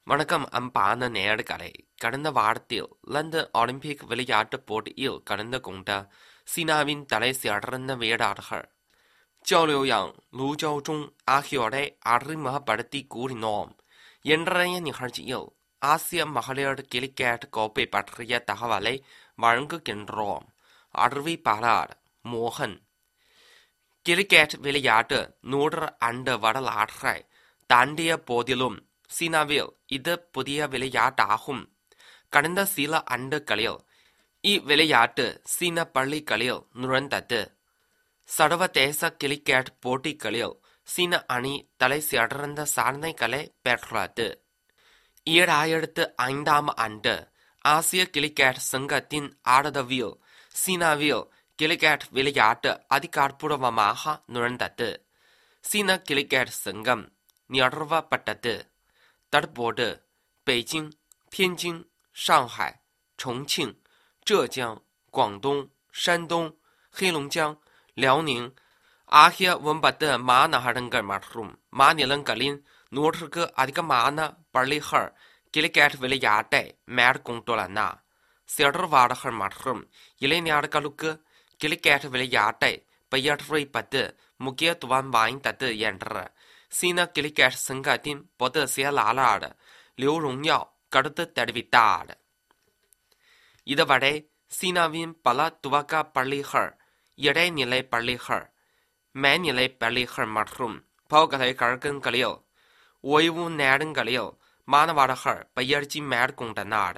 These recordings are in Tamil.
வணக்கம் அன்பான நேயர்களே கடந்த வாரத்தில் லண்டன் ஒலிம்பிக் விளையாட்டுப் போட்டியில் கலந்து கொண்ட சீனாவின் தலை சிறந்த வீரர்கள் ஜோலியோயாங் லூ ஜோஜுங் ஆகியோரை அறிமுகப்படுத்தி கூறினோம் இன்றைய நிகழ்ச்சியில் ஆசிய மகளிர் கிரிக்கெட் கோப்பை பற்றிய தகவலை வழங்குகின்றோம் அறிவிப்பாளர் மோகன் கிரிக்கெட் விளையாட்டு நூறு ஆண்டு வரலாற்றை தாண்டிய போதிலும் சீனாவில் இது புதிய விளையாட்டாகும் கடந்த சில ஆண்டுகளில் இவ்விளையாட்டு சீன பள்ளிகளில் நுழைந்தது சர்வதேச கிரிக்கெட் போட்டிகளில் சீன அணி தலை சிறந்த சாதனைகளை பெற்றது ஈராயிரத்து ஐந்தாம் ஆண்டு ஆசிய கிரிக்கெட் சங்கத்தின் ஆதரவில் சீனாவில் கிரிக்கெட் விளையாட்டு அதிகாரப்பூர்வமாக நுழைந்தது சீன கிரிக்கெட் சங்கம் நிறுவப்பட்டது தற்போது பெய்ஜிங் தியன்ஜிங் ஷாங்காய்重庆浙江广东山东黑龙江辽宁ஆகிய ஒன்பது மாநகரங்கள் மற்றும் மாநிலங்களின் நூற்றுக்கு அதிகமான பள்ளிகள் கிரிக்கெட் விளையாட்டை மேற்கொண்டுள்ளன சிறுவர்கள் மற்றும் இளைஞர்களுக்கு கிரிக்கெட் விளையாட்டை பயிற்றுவிப்பது முக்கியத்துவம் வாய்ந்தது என்று சீன கிரிக்கெட் சங்கத்தின் பொதுச் செயலாளர் லியூ ரோங்யாவ் கருத்து தெரிவித்தார் இதுவரை சீனாவின் பல துவக்க பள்ளிகள் இடைநிலை பள்ளிகள் மேல்நிலை பள்ளிகள் மற்றும் பல்கலைக்கழகங்களில் ஓய்வு நேரங்களில் மாணவர்கள் பயிற்சி மேற்கொண்டனர்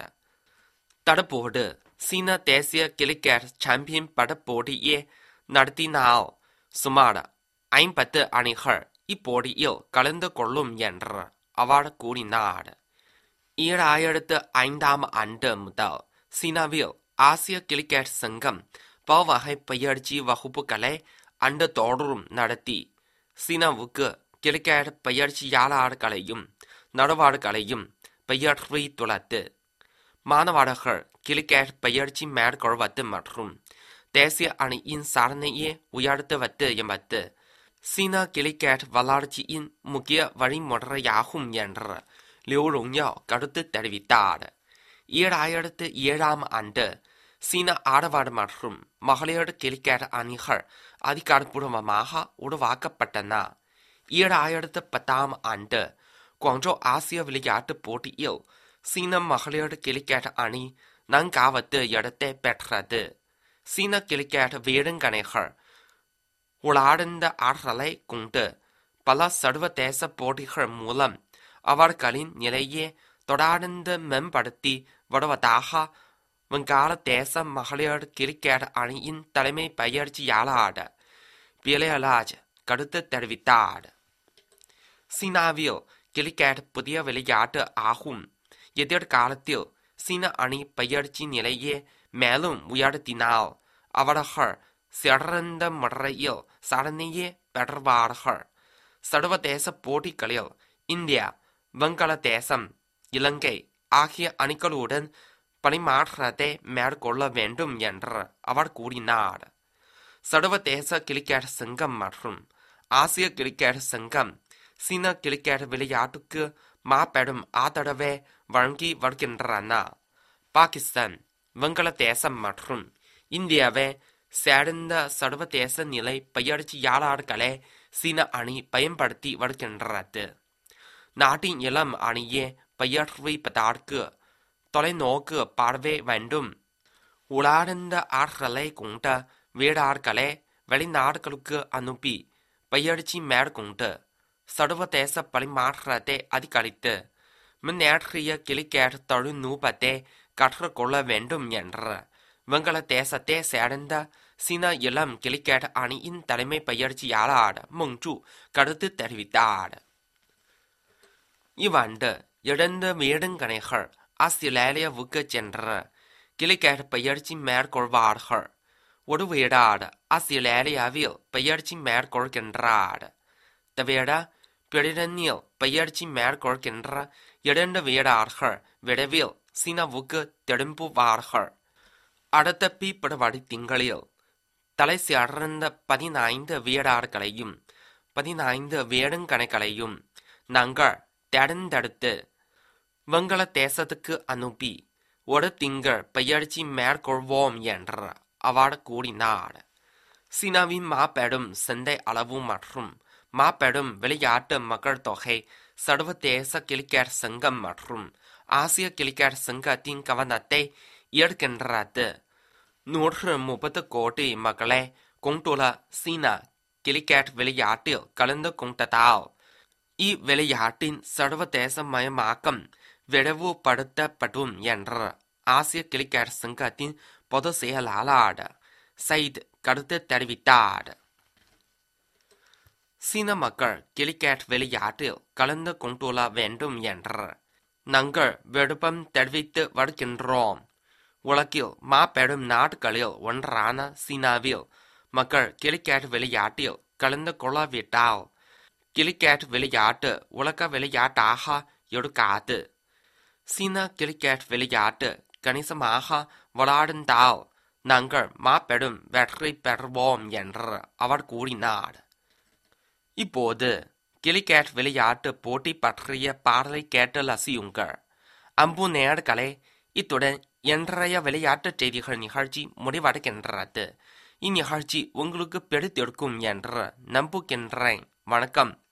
தற்போது சீன தேசிய கிரிக்கெட் சாம்பியன் பட போட்டியை நடத்தினால் சுமார் ஐம்பத்து அணிகள் இப்போட்டியில் கலந்து கொள்ளும் என்று அவர் கூறினார் ஈராயிரத்து ஐந்தாம் ஆண்டு முதல் சீனாவில் ஆசிய கிரிக்கெட் சங்கம் பல்வகை பயிற்சி வகுப்புகளை ஆண்டுதோறும் நடத்தி சீனாவுக்கு கிரிக்கெட் பயிற்சியாளர்களையும் நடுவர்களையும் பயிற்றுவித்துள்ளது மாணவர்கள் கிரிக்கெட் பயிற்சி மேற்கொள்வது மற்றும் தேசிய அணியின் சாதனையை உயர்த்துவது என்பது சீன கிரிக்கெட் வளர்ச்சியின் முக்கிய வழிமுறையாகும் என்று லியூ ரோங்யாவ் கருத்து தெரிவித்தார் ஈராயிரத்து ஏழாம் ஆண்டு சீன ஆடவர் மற்றும் மகளிர் கிரிக்கெட் அணிகள் அதிகாரப்பூர்வமாக உருவாக்கப்பட்டன ஈராயிரத்து பத்தாம் ஆண்டு குவாங்சோ ஆசிய விளையாட்டுப் போட்டியில் சீன மகளிர் கிரிக்கெட் அணி நான்காவது இடத்தை பெற்றது சீன கிரிக்கெட் வீரங்கனைகள் உலார்ந்த ஆற்றலை கொண்டு பல சர்வதேச போட்டிகள் மூலம் அவர்களின் நிலையை தொடர்ந்து மேம்படுத்தி வருவதாக வங்காளதேச மகளிர் கிரிக்கெட் அணியின் தலைமை பயிற்சியாளர் பியலராஜ் கருத்து தெரிவித்தார் சீனாவில் கிரிக்கெட் புதிய விளையாட்டு ஆகும் எதிர்காலத்தில் சீன அணி பயிற்சி நிலையை மேலும் உயர்த்தினால் அவர்கள் சிறந்த முறையில் சாதனையை பெறுவார்கள் சர்வதேச போட்டிகளில் இந்தியா வங்காளதேசம் இலங்கை ஆகிய அணிகளுடன் பணிமாற்றத்தை மேற்கொள்ள வேண்டும் என்று அவர் கூறினார் சர்வதேச கிரிக்கெட் சங்கம் மற்றும் ஆசிய கிரிக்கெட் சங்கம் சீன கிரிக்கெட் விளையாட்டுக்கு மாபெரும் ஆதரவை வழங்கி வருகின்றன பாகிஸ்தான் வங்காளதேசம் மற்றும் இந்தியாவை சேர்ந்த சர்வதேச நிலை பயிற்சியாளர்களை சீன அணி பயன்படுத்தி வருகின்றது நாட்டின் இளம் அணியை பயிற்றுவிப்பதற்கு தொலைநோக்கு பார்வை வேண்டும் உலார்ந்த ஆற்றலை கொண்ட வீரர்களை வெளிநாடுகளுக்கு அனுப்பி பயிற்சி மேற்கொண்டு சர்வதேச பரிமாற்றத்தை அதிகரித்து முன்னேற்றிய கிரிக்கெட் தொழில்நுட்பத்தை கற்றுக்கொள்ள வேண்டும் என்று வங்காளதேசத்தை சேர்ந்த சீன இளம் கிரிக்கெட் அணியின் தலைமை பயிற்சியாளர் மங்ஜு கருத்து தெரிவித்தார் இவ்வாண்டு இரண்டு வீரங்கனைகள் ஆஸ்திரேலியாவுக்கு சென்று கிரிக்கெட் பயிற்சி மேற்கொள்வார்கள் ஒரு வீரர் ஆஸ்திரேலியாவில் பயிற்சி மேற்கொள்கின்றார் தவிர பிரிட்டனில் பயிற்சி மேற்கொள்கின்ற இரண்டு வீரர்கள் விரைவில் சீனாவுக்கு திரும்புவார்கள் அடுத்த பிப்ரவரி திங்களில் தலை சிறந்த பதினைந்து வீரர்களையும் பதினைந்து வீரங்கனைகளையும் நாங்கள் தேர்ந்தெடுத்து வங்காளதேசத்துக்கு அனுப்பி ஒரு திங்கள் பயிற்சி மேற்கொள்வோம் என்று அவர் கூறினார் சீனாவின் மாபெரும் சந்தை அளவு மற்றும் மாபெரும் விளையாட்டு மக்கள் தொகை சர்வதேச கிரிக்கெட் சங்கம் மற்றும் ஆசிய கிரிக்கெட் சங்கத்தின் கவனத்தை ஈர்க்கின்றது நூற்று முப்பது கோடி மக்களை கொண்டுள்ள சீனா கிரிக்கெட் விளையாட்டில் கலந்து கொண்டதால் இவ்விளையாட்டின் சர்வதேசமயமாக்கம் விரைவுபடுத்தப்படும் என்று ஆசிய கிரிக்கெட் சங்கத்தின் பொதுச் செயலாளர் சயித் கருத்து தெரிவித்தார் சீன மக்கள் கிரிக்கெட் விளையாட்டில் கலந்து கொண்டுள்ள வேண்டும் என்று நாங்கள் விருப்பம் தெரிவித்து வருகின்றோம் உலகில் மாபெரும் நாடுகளில் ஒன்றான சீனாவில் மக்கள் கிரிக்கெட் விளையாட்டில் கலந்து கொள்ளவிட்டால் கிரிக்கெட் விளையாட்டு உலக விளையாட்டாக இருக்காது சீன கிரிக்கெட் விளையாட்டு கணிசமாக விளையாடுந்தால் நாங்கள் மாபெரும் வெற்றி பெறுவோம் என்று அவர் கூறினார் இப்போது கிரிக்கெட் விளையாட்டு போட்டி பற்றிய பாடலை கேட்டு ரசியுங்கள் அம்பு நேர்களே இத்துடன் இன்றைய விளையாட்டுச் செய்திகள் நிகழ்ச்சி முடிவடைகின்றது இந்நிகழ்ச்சி உங்களுக்கு பிடித்திருக்கும் என்று நம்புகின்றேன் வணக்கம்